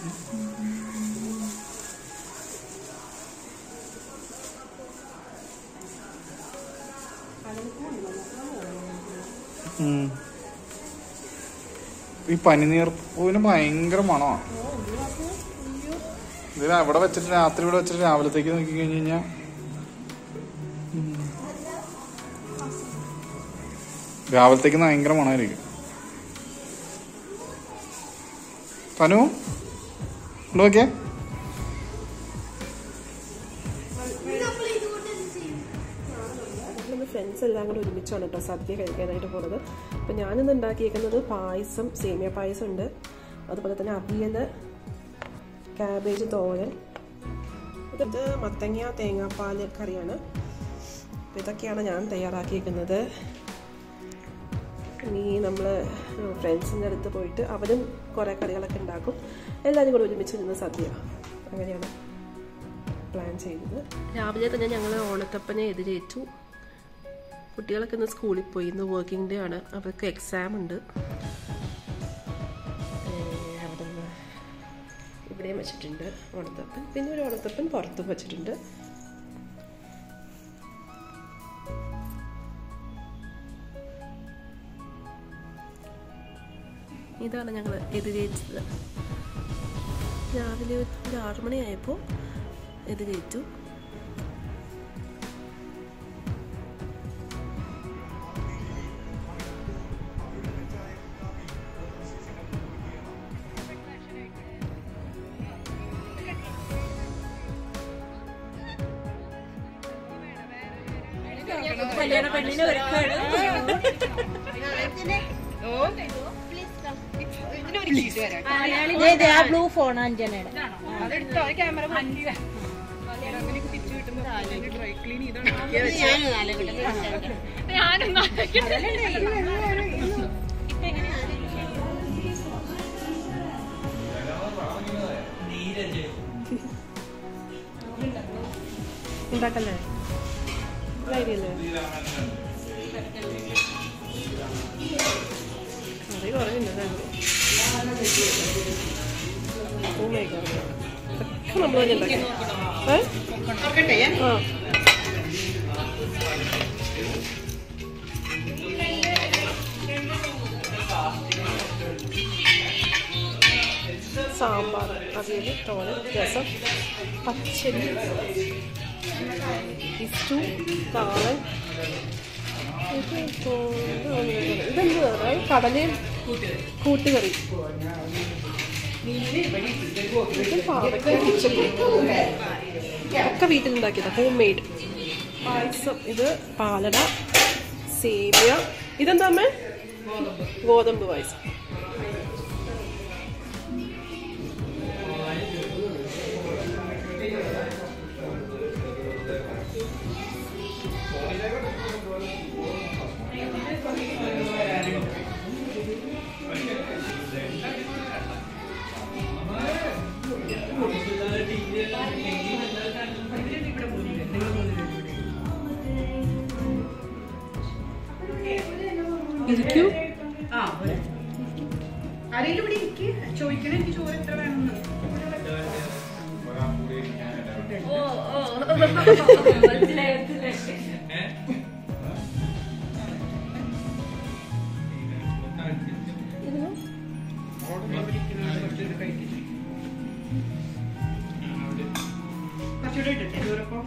ഉം. ഈ പനിനീർപ്പൂവിന് ഭയങ്കര മണമാണ് ഇത് അവിടെ വെച്ചിട്ട് രാത്രി ഇവിടെ വെച്ചിട്ട് രാവിലത്തേക്ക് നോക്കി കഴിഞ്ഞ് കഴിഞ്ഞാ ഉം. രാവിലത്തേക്ക് ഭയങ്കര മണമായിരിക്കും തനു ഇവിടെ നോക്കിയേ നമ്മൾ ഫ്രണ്ട്സ് എല്ലാം കൂടെ ഒരുമിച്ചാണ് കേട്ടോ സദ്യ കഴിക്കാനായിട്ട് പോകുന്നത് അപ്പം ഞാനിന്ന് ഉണ്ടാക്കിയേക്കുന്നത് പായസം സേമിയ പായസം ഉണ്ട് അതുപോലെ തന്നെ അവിയൽ ക്യാബേജ് തോരൻ ഇത് മത്തങ്ങ തേങ്ങാപ്പാൽ കറിയാണ് അപ്പം ഇതൊക്കെയാണ് ഞാൻ തയ്യാറാക്കിയേക്കുന്നത് ഇനി നമ്മൾ ഫ്രണ്ട്സിൻ്റെ അടുത്ത് പോയിട്ട് അവരും കുറേ കറികളൊക്കെ ഉണ്ടാക്കും എല്ലാവരും കൂടെ ഒരുമിച്ച് നിന്ന് സദ്യ അങ്ങനെയാണ് പ്ലാൻ ചെയ്തത് രാവിലെ തന്നെ ഞങ്ങൾ ഓണത്തപ്പനെ എതിരേറ്റു കുട്ടികളൊക്കെ ഇന്ന് സ്കൂളിൽ പോയി ഇന്ന് വർക്കിംഗ് ഡേ ആണ് അവർക്ക് എക്സാം ഉണ്ട് ഏഹ് അവിടെ നിന്ന് ഇവിടെയും വെച്ചിട്ടുണ്ട് ഓണത്തപ്പൻ പിന്നെ ഒരു ഓണത്തപ്പൻ പുറത്തും വെച്ചിട്ടുണ്ട് ഇതാണ് ഞങ്ങൾ എതിരേറ്റത് രാവിലെ ഒരു ആറുമണിയായപ്പോൾ എതിരേറ്റു കല്യാണ പെണ്ണിനെ ഒരുക്കാണ് ആ ബ്ലൂ ഫോൺ അഞ്ജനയുടെ ഉണ്ടാക്കല്ലേ ധൈര്യല്ലേ കറി കുറയുണ്ട് ഓ മൈ ഗോഡ് ഇതൊക്കെ നമ്മൾ തന്നെ ഉണ്ടാക്കി ഏ? ആ സാമ്പാർ അവിയൽ തോരൻ രസം പച്ചടി ഇസ്റ്റു കാളൻ ഇത് തോന്നുന്നു ഇതെന്ത് കടലയും കൂട്ടുകറി ഇത് പാവയ്ക്ക കിച്ചടി ഒക്കെ വീട്ടിലുണ്ടാക്കിയതാ ഹോം മെയ്ഡ് പായസം ഇത് പാലട സേമിയ ഇതെന്താ അമ്മേ ഗോതമ്പ് പായസം ഇരിക്കൂ ആരെങ്കിലും ഇവിടെ ഇരിക്ക് ചോദിക്കണേ എനിക്ക് ചോറ് എത്ര വേണമെന്ന് കുറച്ചുകൂടെ ഇട്ടിട്ടെ ചോറപ്പം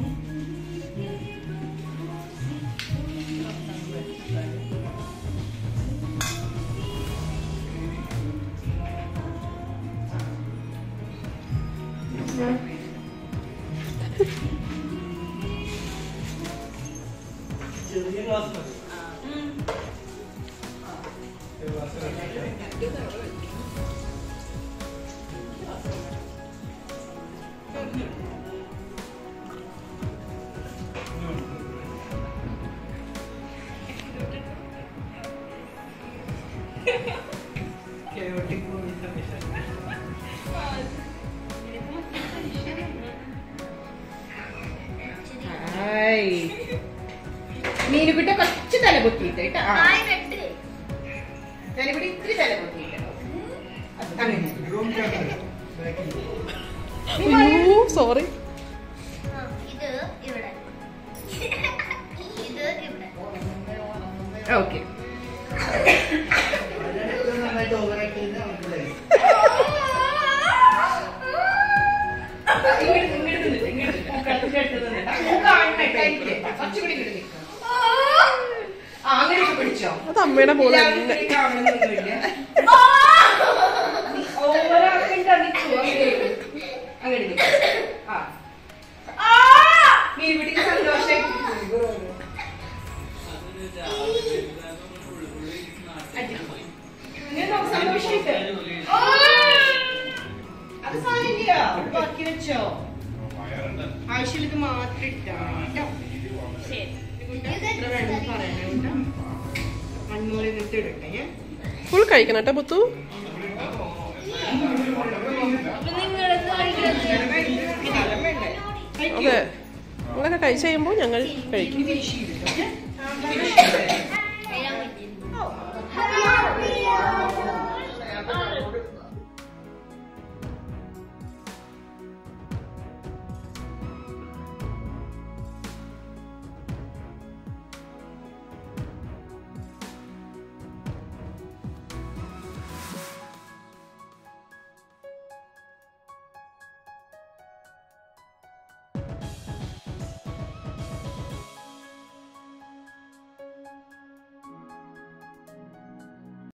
മീനുകുട്ട കുറച്ച് തല പൊട്ടിയിട്ട് കേട്ടോ ആ. തലമുടി ഇത്തിരി തല പൊട്ടിയിട്ട് അങ്ങനെ അയ്യോ സോറി ഇത് ഇവിടെ ഇത് ഇവിടെ ഓക്കെ അങ്ങനെയൊക്കെ പിടിച്ചോ അത് അമ്മയുടെ പോലെ തന്നെ എല്ലാവരും കാണണമെന്നൊന്നുമില്ല ഓവറാക്കണ്ട നിൽക്കൂ അങ്ങനെ നിൽക്കൂ. ആ മീൻപിടിക്ക് സന്തോഷം ഇങ്ങനെ നോക്ക് സന്തോഷായിട്ട്. അത് സാരില്ല ബാക്കി വെച്ചോ ആവശ്യമില്ല ഇത് മാത്രം ഇട്ടാ കേട്ടോ എത്ര വേണമെന്ന് പറയണേ കേട്ടോ മൺമോളിൽ നിന്നിട്ട് ഇടട്ടെ ഞാൻ ഫുൾ കഴിക്കണം കേട്ടോ മുത്തു സ്ഥലം വേണ്ടേ അതെ നിങ്ങളൊക്കെ കഴിച്ച് കഴിയുമ്പോൾ ഞങ്ങൾ കഴിക്കും ഫിനിഷ് ചെയ്തിട്ടോ